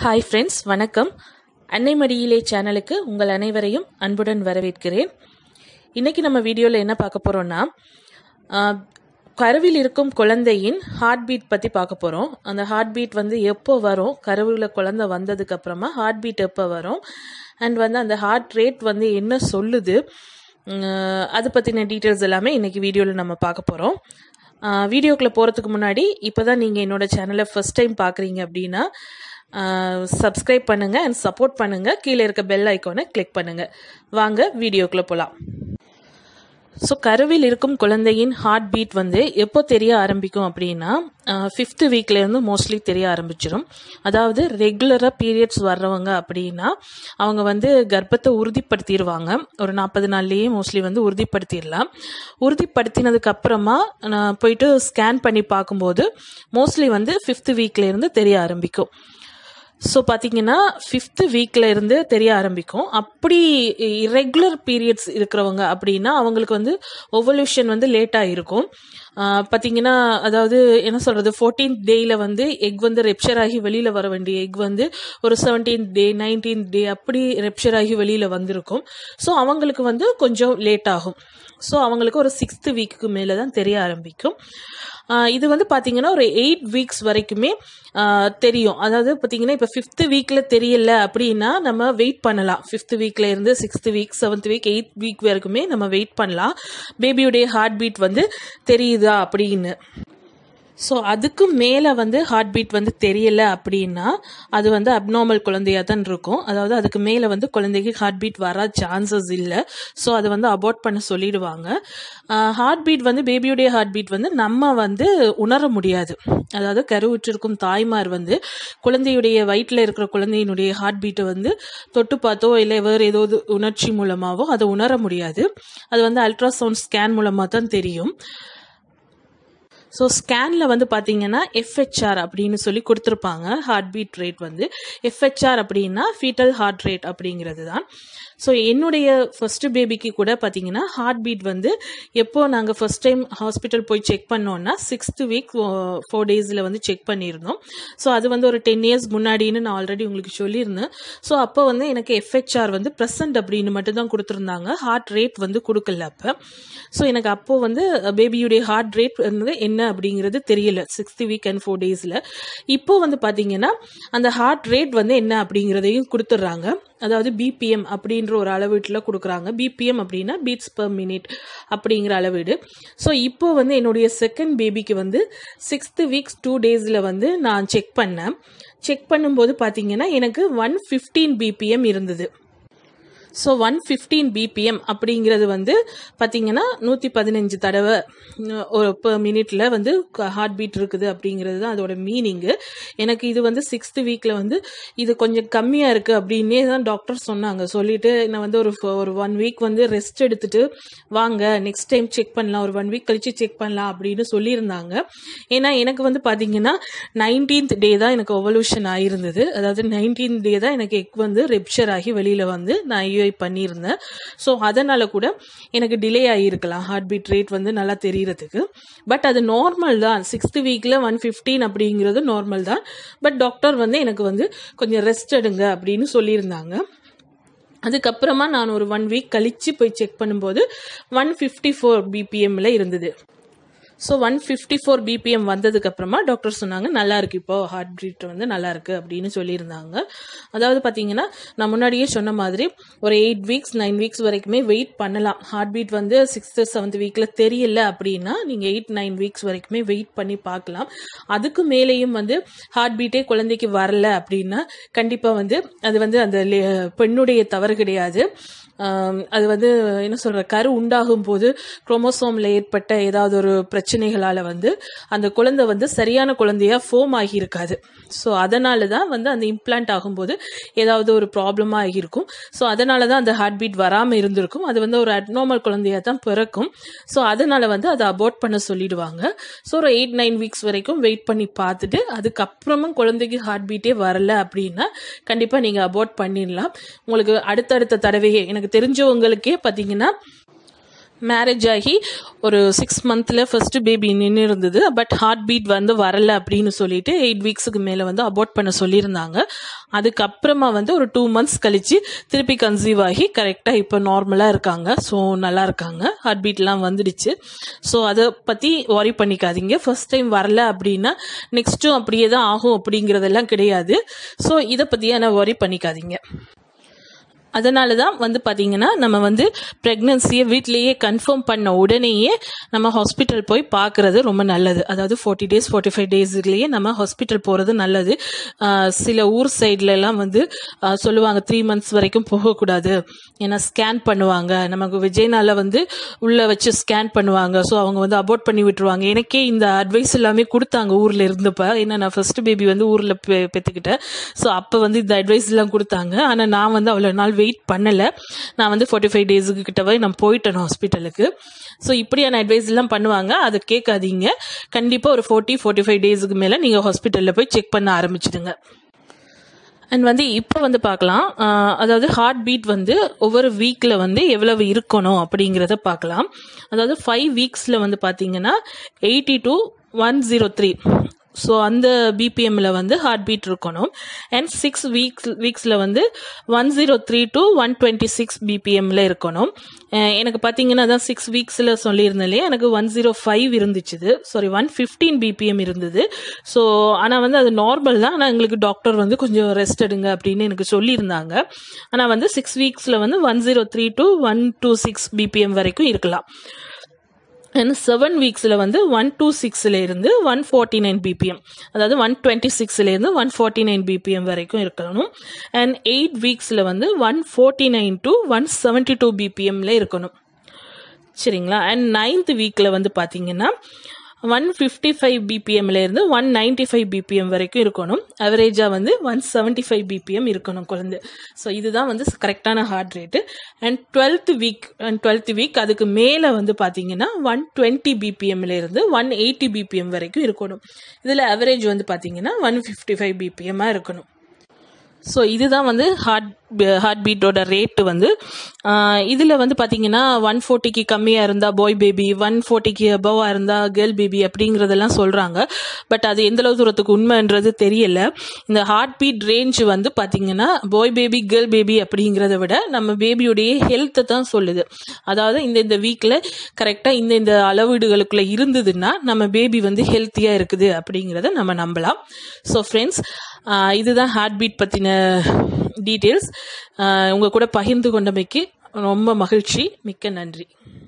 hi friends வணக்கம் அன்னை மடியிலே சேனலுக்கு உங்கள் அனைவரையும் அன்புடன் வரவேற்கிறேன் இன்னைக்கு நம்ம வீடியோவில் என்ன பார்க்க போகிறோம்னா கருவில் இருக்கும் குழந்தையின் ஹார்ட் பீட் பற்றி பார்க்க போகிறோம் அந்த ஹார்ட் பீட் வந்து எப்போ வரும் கருவில் குழந்தை வந்ததுக்கு அப்புறமா ஹார்ட் பீட் எப்போ வரும் அண்ட் வந்து அந்த ஹார்ட் ரேட் வந்து என்ன சொல்லுது உம், அது பற்றின டீட்டெயில்ஸ் எல்லாமே இன்னைக்கு வீடியோவில் நம்ம பார்க்க போகிறோம் வீடியோக்குள்ளே போகிறதுக்கு முன்னாடி இப்போ தான் நீங்கள் என்னோட சேனலை ஃபர்ஸ்ட் டைம் பார்க்குறீங்க அப்படின்னா சப்ஸ்கிரைப் பண்ணுங்கள் அண்ட் சப்போர்ட் பண்ணுங்கள் கீழே இருக்க பெல் ஐக்கானை கிளிக் பண்ணுங்கள் வாங்க வீடியோக்குள்ளே போகலாம் ஸோ கருவில் இருக்கும் குழந்தையின் ஹார்ட் பீட் வந்து எப்போ தெரிய ஆரம்பிக்கும் அப்படின்னா ஃபிஃப்த்து வீக்லேருந்து மோஸ்ட்லி தெரிய ஆரம்பிச்சிடும் அதாவது ரெகுலராக பீரியட்ஸ் வர்றவங்க அப்படின்னா அவங்க வந்து கர்ப்பத்தை உறுதிப்படுத்திடுவாங்க ஒரு நாற்பது நாள்லேயே மோஸ்ட்லி வந்து உறுதிப்படுத்திடலாம் உறுதிப்படுத்தினதுக்கு அப்புறமா நான் போயிட்டு ஸ்கேன் பண்ணி பார்க்கும்போது மோஸ்ட்லி வந்து ஃபிஃப்த்து வீக்லேருந்து தெரிய ஆரம்பிக்கும் ஸோ பார்த்தீங்கன்னா ஃபிஃப்த்து வீக்கில் இருந்து தெரிய ஆரம்பிக்கும் அப்படி இரெகுலர் பீரியட்ஸ் இருக்கிறவங்க அப்படின்னா அவங்களுக்கு வந்து ஒவல்யூஷன் வந்து லேட்டாக இருக்கும் பார்த்தீங்கன்னா அதாவது என்ன சொல்கிறது ஃபோர்டீன்த் டேயில் வந்து எக் வந்து ரெப்ஷர் ஆகி வெளியில் வர வேண்டிய எக் வந்து ஒரு செவன்டீன்த் டே நைன்டீன்த் டே அப்படி ரெப்ஷர் ஆகி வெளியில் வந்திருக்கும் ஸோ அவங்களுக்கு வந்து கொஞ்சம் லேட் ஆகும் ஸோ அவங்களுக்கு ஒரு சிக்ஸ்த்து வீக்குக்கு மேலே தான் தெரிய ஆரம்பிக்கும் ஆஹ் இது வந்து பார்த்தீங்கன்னா ஒரு எயிட் வீக்ஸ் வரைக்குமே ஆஹ் தெரியும் அதாவது பார்த்தீங்கன்னா இப்போ ஃபிஃப்த்து வீக்கில் தெரியல அப்படின்னா நம்ம வெயிட் பண்ணலாம் ஃபிஃப்த்து வீக்கில் இருந்து sixth week seventh week eighth week வரைக்குமே நம்ம வெயிட் பண்ணலாம் பேபியுடைய ஹார்ட் பீட் வந்து தெரியுதா அப்படின்னு ஸோ அதுக்கு மேலே வந்து ஹார்ட் பீட் வந்து தெரியல அப்படின்னா அது வந்து அப்நார்மல் குழந்தையாக தான் இருக்கும் அதாவது அதுக்கு மேலே வந்து குழந்தைக்கு ஹார்ட் பீட் வர சான்சஸ் இல்லை ஸோ அதை வந்து அபார்ட் பண்ண சொல்லிடுவாங்க ஹார்ட் பீட் வந்து பேபியுடைய ஹார்ட் பீட் வந்து நம்ம வந்து உணர முடியாது அதாவது கருவுற்றிருக்கும் தாய்மார் வந்து குழந்தையுடைய வயிற்றில் இருக்கிற குழந்தையினுடைய ஹார்ட் பீட்டை வந்து தொட்டு பார்த்தோ இல்லை வேறு ஏதாவது உணர்ச்சி மூலமாகவோ அதை உணர முடியாது அது வந்து அல்ட்ராசவுண்ட் ஸ்கேன் மூலமாக தான் தெரியும் ஸோ ஸ்கேனில் வந்து பார்த்தீங்கன்னா எஃப்ஹெச்ஆர் அப்படின்னு சொல்லி கொடுத்துருப்பாங்க ஹார்ட் பீட் ரேட் வந்து எஃப்ஹெச்ஆர் அப்படின்னா ஃபீட்டல் ஹார்ட் ரேட் அப்படிங்கிறது தான் ஸோ என்னுடைய ஃபர்ஸ்ட் பேபிக்கு கூட பார்த்தீங்கன்னா ஹார்ட் பீட் வந்து எப்போ நாங்கள் ஃபர்ஸ்ட் டைம் ஹாஸ்பிட்டல் போய் செக் பண்ணோன்னா சிக்ஸ்த்து வீக் ஃபோர் டேஸில் வந்து செக் பண்ணியிருந்தோம் ஸோ அது வந்து ஒரு டென் இயர்ஸ் முன்னாடின்னு நான் ஆல்ரெடி உங்களுக்கு சொல்லியிருந்தேன் ஸோ அப்போ வந்து எனக்கு எஃப்ஹெச்ஆர் வந்து ப்ரெசன்ட் அப்படின்னு மட்டும் தான் கொடுத்துருந்தாங்க ஹார்ட் ரேட் வந்து கொடுக்கல அப்போ ஸோ எனக்கு அப்போ வந்து பேபியுடைய ஹார்ட் ரேட் வந்து என்ன அப்படிங்கிறது தெரியல சிக்ஸ்த் வீக் அண்ட் ஃபோர் டேஸில் இப்போ வந்து பார்த்தீங்கன்னா அந்த ஹார்ட் ரேட் வந்து என்ன அப்படிங்கிறதையும் கொடுத்துட்றாங்க அதாவது பிபிஎம் அப்படின்ற ஒரு அளவீட்டில் கொடுக்குறாங்க பிபிஎம் அப்படின்னா பீட்ஸ் per மினிட் அப்படிங்கிற அளவீடு ஸோ இப்போ வந்து என்னுடைய செகண்ட் பேபிக்கு வந்து சிக்ஸ்த்து வீக்ஸ் டூ டேஸில் வந்து நான் செக் பண்ணேன் செக் பண்ணும்போது பார்த்தீங்கன்னா எனக்கு ஒன் ஃபிஃப்டீன் பிபிஎம் இருந்தது ஸோ ஒன் ஃபிஃப்டீன் பிபிஎம் அப்படிங்கிறது வந்து பார்த்தீங்கன்னா நூற்றி பதினஞ்சு தடவை உம், ஒரு per மினிட்ல வந்து ஹார்ட் பீட் இருக்குது அப்படிங்கிறது தான் அதோட மீனிங்கு எனக்கு இது வந்து சிக்ஸ்த் வீக்கில் வந்து இது கொஞ்சம் கம்மியாக இருக்குது அப்படின்னே தான் டாக்டர் சொன்னாங்க சொல்லிட்டு நான் வந்து ஒரு ஃப- ஒரு ஒன் வீக் வந்து ரெஸ்ட் எடுத்துட்டு வாங்க நெக்ஸ்ட் டைம் செக் பண்ணலாம் ஒரு ஒன் வீக் கழிச்சு செக் பண்ணலாம் அப்படின்னு சொல்லியிருந்தாங்க ஏன்னா எனக்கு வந்து பார்த்தீங்கன்னா நைன்டீன்த் டே தான் எனக்கு ஒவல்யூஷன் ஆயிருந்தது அதாவது நைன்டீன்த் டே தான் எனக்கு எக் வந்து ரெப்ஷர் ஆகி வெளியில் வந்து நான் ஐயூஐ பண்ணியிருந்தேன் ஸோ அதனால கூட எனக்கு டிலே ஆகியிருக்கலாம் ஹார்ட் பீட் ரேட் வந்து நல்லா தெரியறதுக்கு பட் அது நார்மல் தான் சிக்ஸ்த் வீக்கில் ஒன் ஃபிஃப்டீன் அப்படிங்கிறது நார்மல் தான் பட் டாக்டர் வந்து எனக்கு வந்து கொஞ்சம் ரெஸ்ட் எடுங்க அப்படின்னு சொல்லியிருந்தாங்க அதுக்கப்புறமா நான் ஒரு ஒன் வீக் கழிச்சு போய் செக் பண்ணும்போது ஒன் ஃபிஃப்டி ஃபோர் பிபிஎம்ல இருந்தது so one fifty four BPM வந்ததுக்கு அப்புறமா டாக்டர் சொன்னாங்க நல்லா இருக்கு இப்போ ஹார்ட் பீட் வந்து நல்லா இருக்கு அப்படின்னு சொல்லியிருந்தாங்க அதாவது பார்த்தீங்கன்னா நான் முன்னாடியே சொன்ன மாதிரி ஒரு எயிட் வீக்ஸ் நைன் வீக்ஸ் வரைக்குமே வெயிட் பண்ணலாம் ஹார்ட் பீட் வந்து சிக்ஸ்த் செவன்த் வீக்கில் தெரியல அப்படின்னா நீங்கள் எயிட் நைன் வீக்ஸ் வரைக்குமே வெயிட் பண்ணி பார்க்கலாம் அதுக்கு மேலேயும் வந்து ஹார்ட் பீட்டே குழந்தைக்கு வரல அப்படின்னா கண்டிப்பாக வந்து அது வந்து அந்த லே- பெண்ணுடைய தவறு கிடையாது ஆம், அது வந்து என்ன சொல்ற கரு உண்டாகும் போது குரோமோசோம்ல ஏற்பட்ட ஏதாவது ஒரு பிரச்சனைகளால வந்து அந்த குழந்தை வந்து சரியான குழந்தையா ஃபோம் ஆகியிருக்காது ஸோ அதனால தான் வந்து அந்த இம்ப்ளான்ட் ஆகும்போது ஏதாவது ஒரு ப்ராப்ளமாக ஆகியிருக்கும் ஸோ அதனால தான் அந்த ஹார்ட் பீட் வராமல் இருந்திருக்கும் அது வந்து ஒரு அட்நார்மல் குழந்தையா தான் பிறக்கும் ஸோ அதனால வந்து அதை அபார்ட் பண்ண சொல்லிடுவாங்க ஸோ ஒரு எயிட் நைன் வீக்ஸ் வரைக்கும் வெயிட் பண்ணி பார்த்துட்டு அதுக்கப்புறமும் குழந்தைக்கு ஹார்ட் பீட்டே வரல அப்படின்னா கண்டிப்பாக நீங்கள் அபார்ட் பண்ணிடலாம் உங்களுக்கு அடுத்தடுத்த தடவையே எனக்கு தெரிஞ்சவங்களுக்கே பார்த்தீங்கன்னா மேரேஜ் ஆகி ஒரு சிக்ஸ் மந்த்தில் ஃபர்ஸ்ட் பேபி நின்று இருந்தது பட் ஹார்ட் பீட் வந்து வரல அப்படின்னு சொல்லிட்டு எயிட் வீக்ஸுக்கு மேலே வந்து அபார்ட் பண்ண சொல்லியிருந்தாங்க அதுக்கப்புறமா வந்து ஒரு டூ மந்த்ஸ் கழிச்சு திருப்பி கன்சீவ் ஆகி கரெக்டாக இப்போ நார்மலாக இருக்காங்க ஸோ நல்லா இருக்காங்க ஹார்ட் பீட்லாம் வந்துடுச்சு ஸோ அதை பற்றி ஒரி பண்ணிக்காதீங்க ஃபர்ஸ்ட் டைம் வரல அப்படின்னா நெக்ஸ்ட்டும் அப்படியே தான் ஆகும் அப்படிங்கிறதெல்லாம் கிடையாது ஸோ இதை பற்றியான ஒரி பண்ணிக்காதீங்க அதனால தான் வந்து பார்த்தீங்கன்னா நம்ம வந்து ப்ரெக்னன்சியை வீட்லேயே கன்ஃபார்ம் பண்ண உடனேயே நம்ம ஹாஸ்பிட்டல் போய் பார்க்குறது ரொம்ப நல்லது அதாவது ஃபார்ட்டி டேஸ் ஃபார்ட்டி ஃபைவ் டேஸ்லேயே நம்ம ஹாஸ்பிட்டல் போகிறது நல்லது ஆஹ் சில ஊர் சைட்லலாம் வந்து ஆஹ் சொல்லுவாங்க த்ரீ மந்த்ஸ் வரைக்கும் போகக்கூடாது ஏன்னா ஸ்கேன் பண்ணுவாங்க நமக்கு விஜய்னால வந்து உள்ளே வச்சு ஸ்கேன் பண்ணுவாங்க ஸோ அவங்க வந்து அபோர்ட் பண்ணி விட்டுருவாங்க எனக்கே இந்த அட்வைஸ் எல்லாமே கொடுத்தாங்க ஊரில் இருந்தப்ப ஏன்னா நான் ஃபர்ஸ்ட் பேபி வந்து ஊரில் பெ பெற்றுக்கிட்டேன் ஸோ அப்போ வந்து இந்த அட்வைஸ் எல்லாம் கொடுத்தாங்க ஆனால் நான் வந்து அவ்வளோ நாள் வெயிட் பண்ணலை நான் வந்து ஃபார்ட்டி ஃபைவ் டேஸுக்கு கிட்டவே நான் போயிட்டேன் ஹாஸ்பிட்டலுக்கு ஸோ இப்படியான அட்வைஸ் எல்லாம் பண்ணுவாங்க அதை கேட்காதீங்க கண்டிப்பாக ஒரு ஃபோர்ட்டி ஃபார்ட்டி ஃபைவ் டேஸுக்கு மேலே நீங்கள் ஹாஸ்பிட்டலில் போய் செக் பண்ண ஆரம்பிச்சிடுங்க அண்ட் வந்து இப்போ வந்து பார்க்கலாம் ஆஹ் அதாவது ஹார்ட் பீட் வந்து ஒவ்வொரு வீக்கில் வந்து எவ்வளவு இருக்கணும் அப்படிங்கிறத பார்க்கலாம் அதாவது ஃபைவ் வீக்ஸில் வந்து பார்த்தீங்கன்னா eighty to one zero three so அந்த பிபிஎம்மில் வந்து ஹார்ட் பீட் இருக்கணும் அண்ட் சிக்ஸ் வீக்ஸ் வீக்ஸில் வந்து one zero three to one twenty six பிபிஎம்மில் இருக்கணும் அஹ் எனக்கு பார்த்தீங்கன்னா தான் சிக்ஸ் வீக்ஸில் சொல்லியிருந்தேன் இல்லையா எனக்கு ஒன் ஜீரோ ஃபைவ் இருந்துச்சு சாரி ஒன் ஃபிஃப்டீன் பிபிஎம் இருந்தது ஸோ ஆனால் வந்து அது நார்மல் தான் ஆனால் எங்களுக்கு டாக்டர் வந்து கொஞ்சம் ரெஸ்ட் எடுங்க அப்படின்னு எனக்கு சொல்லியிருந்தாங்க ஆனால் வந்து சிக்ஸ் வீக்ஸில் வந்து one zero three to one two six BPM வரைக்கும் இருக்கலாம் அண்ட் செவன் வீக்ஸில் வந்து ஒன் டூ சிக்ஸில் இருந்து ஒன் ஃபார்ட்டி நைன் பிபிஎம் அதாவது ஒன் டுவெண்ட்டி சிக்ஸ்லேருந்து ஒன் ஃபார்ட்டி நைன் பிபிஎம் வரைக்கும் இருக்கணும் அண்ட் எயிட் வீக்ஸில் வந்து one forty nine to one seventy two பிபிஎம்ல இருக்கணும் சரிங்களா அண்ட் நைன்த் வீக்கில் வந்து பார்த்தீங்கன்னா ஒன் ஃபிஃப்டி ஃபைவ் பிபிஎம்ல இருந்து ஒன் நைன்டி ஃபைவ் பிபிஎம் வரைக்கும் இருக்கணும் அவரேஜாக வந்து ஒன் செவன்ட்டி ஃபைவ் பிபிஎம் இருக்கணும் குழந்தை ஸோ இதுதான் வந்து கரெக்டான heart rate and twelfth week and twelfth week அதுக்கு மேலே வந்து பார்த்தீங்கன்னா ஒன் டுவெண்ட்டி பிபிஎம்ல இருந்து ஒன் எயிட்டி பிபிஎம் வரைக்கும் இருக்கணும் இதில் அவரேஜ் வந்து பார்த்தீங்கன்னா ஒன் ஃபிஃப்டி ஃபைவ் பிபிஎம்மாக இருக்கணும் ஸோ இதுதான் வந்து ஹார்ட் ஹார்ட் பீட்டோட ரேட்டு வந்து இதில் வந்து பார்த்தீங்கன்னா ஒன் ஃபோர்ட்டிக்கு கம்மியாக இருந்தால் பாய் பேபி ஒன் ஃபோர்ட்டிக்கு அபவாக இருந்தால் கேர்ள் பேபி அப்படிங்கிறதெல்லாம் சொல்கிறாங்க பட் அது எந்த அளவு தூரத்துக்கு உண்மைன்றது தெரியல இந்த ஹார்ட் பீட் ரேஞ்ச் வந்து பார்த்தீங்கன்னா பாய் பேபி கேர்ள் பேபி அப்படிங்கிறத விட நம்ம பேபியுடைய ஹெல்த்தை தான் சொல்லுது அதாவது இந்த இந்த வீக்கில் கரெக்டாக இந்த இந்த அளவீடுகளுக்குள்ளே இருந்ததுன்னா நம்ம பேபி வந்து ஹெல்த்தியாக இருக்குது அப்படிங்கிறத நம்ம நம்பலாம் ஸோ ஃப்ரெண்ட்ஸ் இதுதான் ஹார்ட் பீட் பற்றின டீட்டெயில்ஸ் உங்கள் கூட பகிர்ந்து கொண்டமைக்கு ரொம்ப மகிழ்ச்சி மிக்க நன்றி